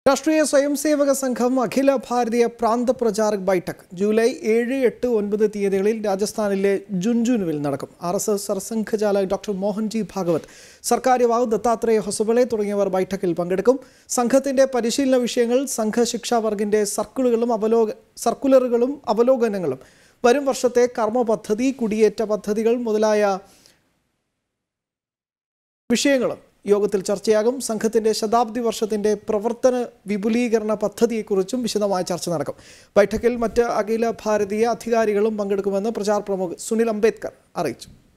രാഷ്ട്രീയ സ്വയംസേവക സംഘം അഖില ഭാരതീയ പ്രാന്ത പ്രചാരക് ബൈഠക് ജൂലൈ ഏഴ് എട്ട് ഒൻപത് തീയതികളിൽ രാജസ്ഥാനിലെ ജുൻജുനുവിൽ നടക്കും ആർ എസ് എസ് സർസംഘചാലക് ഡോക്ടർ മോഹൻജി ഭാഗവത് സർക്കാര്യവാഹ് ദത്താത്രേയ ഹൊസബളെ തുടങ്ങിയവർ ബൈഠക്കിൽ പങ്കെടുക്കും സംഘത്തിന്റെ പരിശീലന വിഷയങ്ങൾ സംഘ ശിക്ഷാ വർഗിന്റെ സർക്കിളുകളും അവലോക സർക്കുലറുകളും അവലോകനങ്ങളും വരും വർഷത്തെ കർമ്മ പദ്ധതി കുടിയേറ്റ പദ്ധതികൾ മുതലായ വിഷയങ്ങളും യോഗത്തിൽ ചർച്ചയാകും സംഘത്തിന്റെ ശതാബ്ദി വർഷത്തിന്റെ പ്രവർത്തന വിപുലീകരണ പദ്ധതിയെക്കുറിച്ചും വിശദമായ ചർച്ച നടക്കും ബൈഠക്കിൽ മറ്റ് അഖില ഭാരതീയ അധികാരികളും പങ്കെടുക്കുമെന്ന് പ്രചാർ പ്രമുഖ് സുനിൽ അംബേദ്കർ അറിയിച്ചു